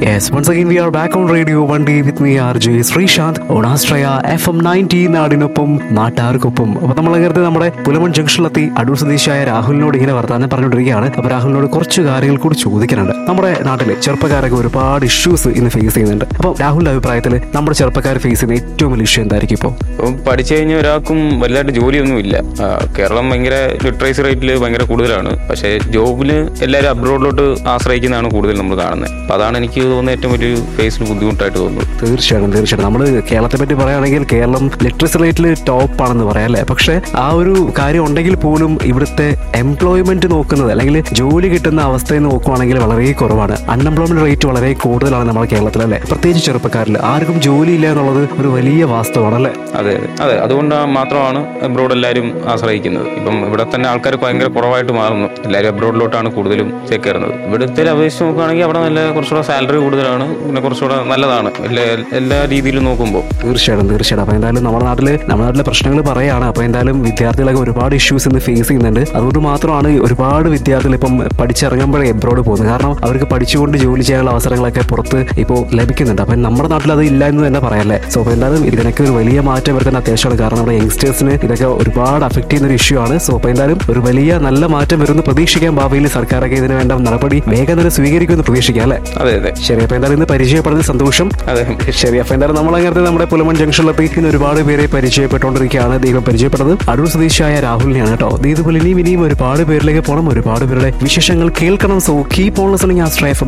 Yes, once again we are back on Radio 1D with me RJ Sreesanth on Astraya FM 90 നാടിനൊപ്പം നാട്ടാർക്കൊപ്പം അപ്പൊ നമ്മൾ നേരത്തെ നമ്മുടെ പുലമൺ ജംഗ്ഷനിലെത്തി അടൂർ സ്വദേശിയായ രാഹുലിനോട് ഇങ്ങനെ വർത്താനം പറഞ്ഞുകൊണ്ടിരിക്കുകയാണ് അപ്പൊ രാഹുലിനോട് കുറച്ച് കാര്യങ്ങൾ കൂടി ചോദിക്കാനുണ്ട് നമ്മുടെ നാട്ടിലെ ചെറുപ്പക്കാരൊക്കെ ഒരുപാട് ഇഷ്യൂസ് ഇന്ന് ഫേസ് ചെയ്യുന്നുണ്ട് അപ്പോൾ രാഹുലിന്റെ അഭിപ്രായത്തിൽ നമ്മുടെ ചെറുപ്പക്കാർ ഫേസ് ചെയ്യുന്ന ഏറ്റവും വലിയ ഇഷ്യൂ എന്തായിരിക്കും ഇപ്പോൾ ഇപ്പം പഠിച്ചു കഴിഞ്ഞ ഒരാൾക്കും വലുതായിട്ട് ജോലിയൊന്നുമില്ല ആ, കേരളം ഭയങ്കര ലിറ്ററേച്ചർ റേറ്റിൽ ഭയങ്കര കൂടുതലാണ് പക്ഷേ ജോബിന് എല്ലാവരും അബ്രോഡിലോട്ട് ആശ്രയിക്കുന്നതാണ് കൂടുതൽ നമ്മൾ കാണുന്നത് അപ്പം അതാണ് എനിക്ക് തോന്നുന്ന ഏറ്റവും വലിയൊരു ഫേസിൽ ബുദ്ധിമുട്ടായിട്ട് തോന്നുന്നത് തീർച്ചയായിട്ടും തീർച്ചയായിട്ടും നമ്മൾ കേരളത്തെ പറ്റി പറയുകയാണെങ്കിൽ കേരളം ലിറ്ററസി റേറ്റിൽ ടോപ്പ് ആണെന്ന് പറയാം അല്ലേ പക്ഷെ ആ ഒരു കാര്യം ഉണ്ടെങ്കിൽ പോലും ഇവിടുത്തെ എംപ്ലോയ്മെന്റ് നോക്കുന്നത് അല്ലെങ്കിൽ ജോലി കിട്ടുന്ന അവസ്ഥയിൽ നോക്കുവാണെങ്കിൽ വളരെ കുറവാണ് അൺഎംപ്ലോയ്മെന്റ് റേറ്റ് വളരെ കൂടുതലാണ് നമ്മുടെ കേരളത്തിൽ അല്ലേ പ്രത്യേകിച്ച് ചെറുപ്പക്കാരിൽ ആർക്കും ജോലിയില്ല എന്നുള്ളത് ഒരു വലിയ വാസ്തവമാണ് അല്ലേ അതെ അതെ അതുകൊണ്ട് മാത്രമാണ് അബ്രോഡ് എല്ലാവരും ആശ്രയിക്കുന്നത് ഇപ്പം ഇവിടെ തന്നെ ആൾക്കാർ ഭയങ്കര കുറവായിട്ട് മാറുന്നു എല്ലാവരും അബ്രോഡിലോട്ടാണ് കൂടുതലും ചേക്കേറുന്നത് ഇവിടുത്തെ അപേക്ഷിച്ച് നോക്കുകയാണെങ്കിൽ അവിടെ നല്ല കുറച്ചുകൂടെ സാലറി കൂടുതലാണ് പിന്നെ കുറച്ചുകൂടെ നല്ലതാണ് എല്ലാ എല്ലാ രീതിയിലും നോക്കുമ്പോൾ തീർച്ചയായിട്ടും തീർച്ചയായിട്ടും അപ്പോൾ എന്തായാലും നമ്മുടെ നാട്ടിൽ നമ്മുടെ നാട്ടിലെ പ്രശ്നങ്ങൾ പറയുകയാണ് അപ്പോൾ എന്തായാലും വിദ്യാർത്ഥികളൊക്കെ ഒരുപാട് ഇഷ്യൂസ് ഇന്ന് ഫേസ് ചെയ്യുന്നുണ്ട് അതുകൊണ്ട് മാത്രമാണ് ഒരുപാട് വിദ്യാർത്ഥികൾ ഇപ്പം പഠിച്ചിറങ്ങുമ്പോഴേ എബ്രോഡ് പോകുന്നത് കാരണം അവർക്ക് പഠിച്ചുകൊണ്ട് ജോലി ചെയ്യാനുള്ള അവസരങ്ങളൊക്കെ പുറത്ത് ഇപ്പോൾ ലഭിക്കുന്നുണ്ട് അപ്പം നമ്മുടെ നാട്ടിൽ അത് ഇല്ല എന്ന് തന്നെ പറയാല്ലേ സോ അപ്പോൾ എന്തായാലും ഇതിനൊക്കെ ഒരു വലിയ മാറ്റം വരുത്താൻ അത്യാവശ്യമാണ് കാരണം നമ്മുടെ യങ്സ്റ്റേഴ്സിന് ഇതൊക്കെ ഒരുപാട് അഫക്ട് ചെയ്യുന്ന ഒരു ഇഷ്യൂ ആണ് സോ അപ്പോൾ എന്തായാലും ഒരു വലിയ നല്ല മാറ്റം വരുമെന്ന് പ്രതീക്ഷിക്കാൻ ഭാവിയിൽ സർക്കാരൊക്കെ ഇതിന് വേണ്ട നടപടി വേഗം തന്നെ സ്വീകരിക്കുമെന്ന് പ്രതീക്ഷിക്കാം അല്ലേ അതെ അതെ ശരി അപ്പോൾ എന്തായാലും ഇന്ന് പരിചയപ്പെടുന്നത് സന്തോഷം അതെ ശരി അപ്പൊ എന്തായാലും നമ്മൾ അങ്ങനത്തെ നമ്മുടെ പുലമൺ ജംഗ്ഷനിലെത്തി ഇന്ന് ഒരുപാട് പേരെ പരിചയപ്പെട്ടുകൊണ്ടിരിക്കുകയാണ് ദൈവം പരിചയപ്പെട്ടത് അടൂർ സ്വദേശിയായ രാഹുലിനെയാണ് കേട്ടോ ദേ ഇതുപോലെ ഇനിയും ഇനിയും ഒരുപാട് പേരിലേക്ക് പോകണം ഒരുപാട് പേരുടെ വിശേഷങ്ങൾ കേൾക്കണം സോ കീപ് ഓൺ ലിസണിങ് ആസ്ട്രൈ എഫ്